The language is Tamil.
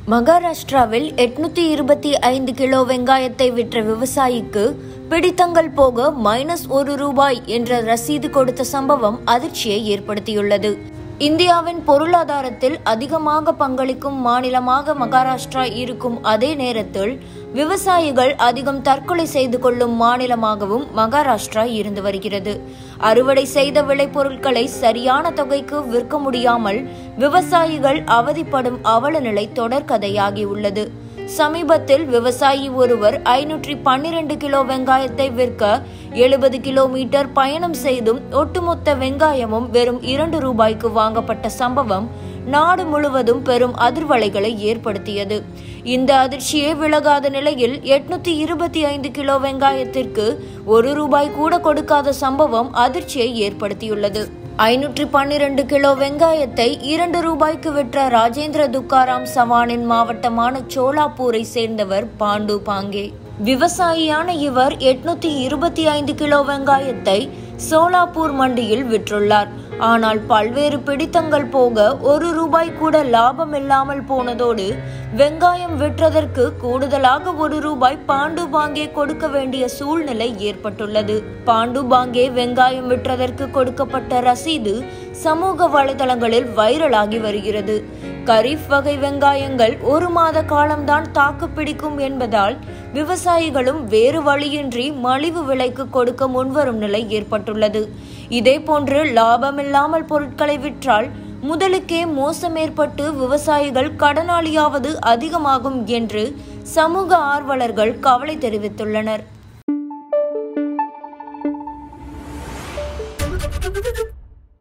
மகாராஷ்டிராவில் எட்நூத்தி இருபத்தி ஐந்து கிலோ வெங்காயத்தை விற்ற விவசாயிக்கு பிடித்தங்கள் போக மைனஸ் ஒரு ரூபாய் என்ற ரசீது கொடுத்த சம்பவம் அதிர்ச்சியை ஏற்படுத்தியுள்ளது இந்தியாவின் பொருளாதாரத்தில் அதிகமாக பங்களிக்கும் மாநிலமாக மகாராஷ்டிரா இருக்கும் அதே நேரத்தில் விவசாயிகள் அதிகம் தற்கொலை செய்து கொள்ளும் மாநிலமாகவும் மகாராஷ்டிரா இருந்து வருகிறது அறுவடை செய்த விளைபொருட்களை சரியான தொகைக்கு விற்க முடியாமல் விவசாயிகள் அவதிப்படும் அவல நிலை தொடர்கதையாகியுள்ளது சமீபத்தில் விவசாயி ஒருவர் ஐநூற்றி பன்னிரண்டு கிலோ வெங்காயத்தை விற்க எழுபது கிலோமீட்டர் பயணம் செய்தும் ஒட்டுமொத்த வெங்காயமும் வெறும் இரண்டு ரூபாய்க்கு வாங்கப்பட்ட சம்பவம் நாடு முழுவதும் பெரும் அதிர்வலைகளை ஏற்படுத்தியது இந்த அதிர்ச்சியே விலகாத நிலையில் எட்நூத்தி இருபத்தி ஐந்து கிலோ வெங்காயத்திற்கு ஒரு ரூபாய் கூட கொடுக்காத சம்பவம் அதிர்ச்சியை ஏற்படுத்தியுள்ளது ஐநூற்றி பன்னிரண்டு கிலோ வெங்காயத்தை இரண்டு ரூபாய்க்கு விற்ற ராஜேந்திர துக்காராம் சவானின் மாவட்டமான சோலாப்பூரை சேர்ந்தவர் பாண்டு பாங்கே விவசாயியான இவர் எட்நூத்தி இருபத்தி ஐந்து கிலோ வெங்காயத்தை சோலாப்பூர் மண்டியில் விற்றுள்ளார் ஆனால் பல்வேறு பிடித்தங்கள் போக ஒரு ரூபாய் கூட லாபம் இல்லாமல் போனதோடு வெங்காயம் விற்றதற்கு கூடுதலாக ஒரு ரூபாய் பாண்டு பாங்கே கொடுக்க வேண்டிய சூழ்நிலை ஏற்பட்டுள்ளது பாண்டு பாங்கே வெங்காயம் விற்றதற்கு கொடுக்கப்பட்ட ரசீது சமூக வலைதளங்களில் வைரலாகி வருகிறது கரீஃப் வகை வெங்காயங்கள் ஒரு மாத காலம்தான் தாக்கு பிடிக்கும் என்பதால் விவசாயிகளும் வேறு வழியின்றி மலிவு விலைக்கு கொடுக்க முன்வரும் நிலை ஏற்பட்டுள்ளது இதேபோன்று லாபமில்லாமல் பொருட்களை விற்றால் முதலுக்கே மோசம் ஏற்பட்டு விவசாயிகள் கடனாளியாவது அதிகமாகும் என்று சமூக ஆர்வலர்கள் கவலை தெரிவித்துள்ளனர்